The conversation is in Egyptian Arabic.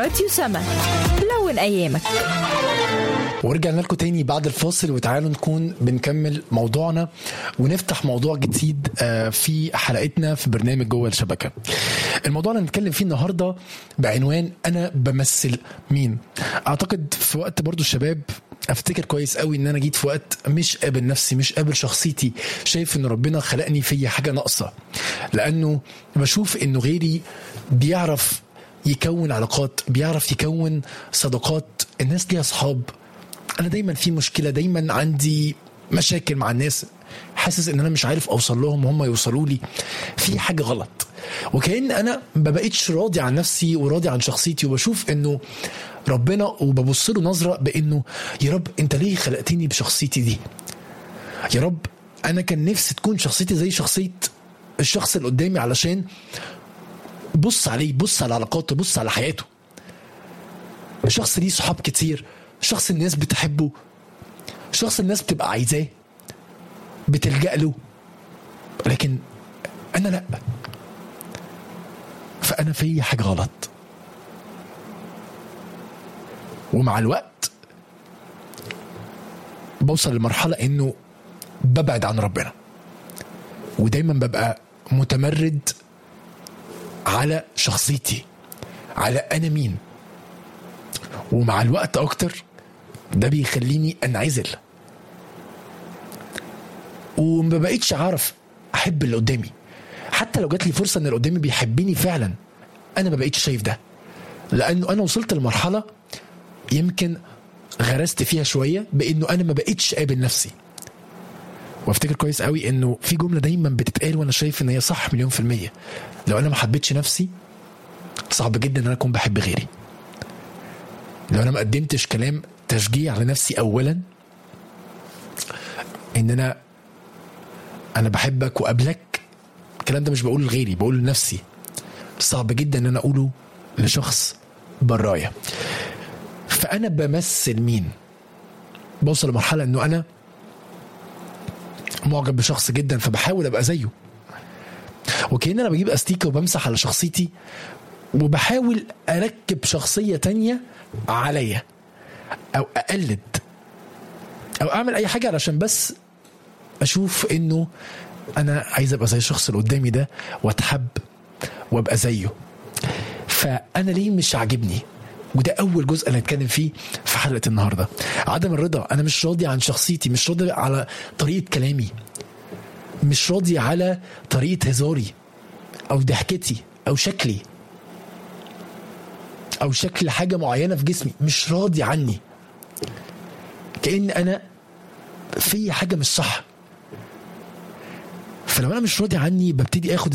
راديو سما لون أيامك ورجعنا لكم تاني بعد الفاصل وتعالوا نكون بنكمل موضوعنا ونفتح موضوع جديد آه، في حلقتنا في برنامج جوه الشبكه. الموضوع اللي هنتكلم فيه النهارده بعنوان انا بمثل مين؟ اعتقد في وقت برضو الشباب افتكر كويس قوي ان انا جيت في وقت مش قابل نفسي مش قابل شخصيتي شايف ان ربنا خلقني فيا حاجه ناقصه لانه بشوف انه غيري بيعرف يكون علاقات بيعرف يكون صداقات الناس ليها اصحاب انا دايما في مشكله دايما عندي مشاكل مع الناس حاسس ان انا مش عارف اوصل لهم وهم يوصلوا لي في حاجه غلط وكأن انا ما بقتش راضي عن نفسي وراضي عن شخصيتي وبشوف انه ربنا وببص له نظره بانه يا رب انت ليه خلقتني بشخصيتي دي يا رب انا كان نفسي تكون شخصيتي زي شخصيه الشخص اللي قدامي علشان بص عليه بص على علاقاته بص على حياته شخص ليه صحاب كتير شخص الناس بتحبه شخص الناس بتبقى عايزاه بتلجأ له لكن انا لا فانا في حاجه غلط ومع الوقت بوصل لمرحله انه ببعد عن ربنا ودايما ببقى متمرد على شخصيتي على انا مين ومع الوقت اكتر ده بيخليني انعزل وما بقيتش عارف احب اللي قدامي حتى لو جات لي فرصه ان اللي قدامي بيحبني فعلا انا ما بقيتش شايف ده لانه انا وصلت لمرحله يمكن غرست فيها شويه بانه انا ما بقيتش قابل نفسي وافتكر كويس قوي انه في جمله دايما بتتقال وانا شايف ان هي صح مليون في الميه لو انا ما حبيتش نفسي صعب جدا ان انا اكون بحب غيري لو انا ما قدمتش كلام تشجيع لنفسي اولا ان انا انا بحبك وقابلك الكلام ده مش بقوله لغيري بقوله لنفسي صعب جدا ان انا اقوله لشخص برايا فانا بمثل مين بوصل لمرحله انه انا معجب بشخص جدا فبحاول ابقى زيه وكأن انا بجيب استيكه وبمسح على شخصيتي وبحاول اركب شخصيه تانية عليا او اقلد او اعمل اي حاجه علشان بس اشوف انه انا عايز ابقى زي الشخص اللي قدامي ده واتحب وابقى زيه فانا ليه مش عاجبني وده اول جزء اللي هنتكلم فيه في حلقه النهارده عدم الرضا انا مش راضي عن شخصيتي مش راضي على طريقه كلامي مش راضي على طريقه هزاري او ضحكتي او شكلي او شكل حاجه معينه في جسمي مش راضي عني كان انا في حاجه مش صح فلو انا مش راضي عني ببتدي اخد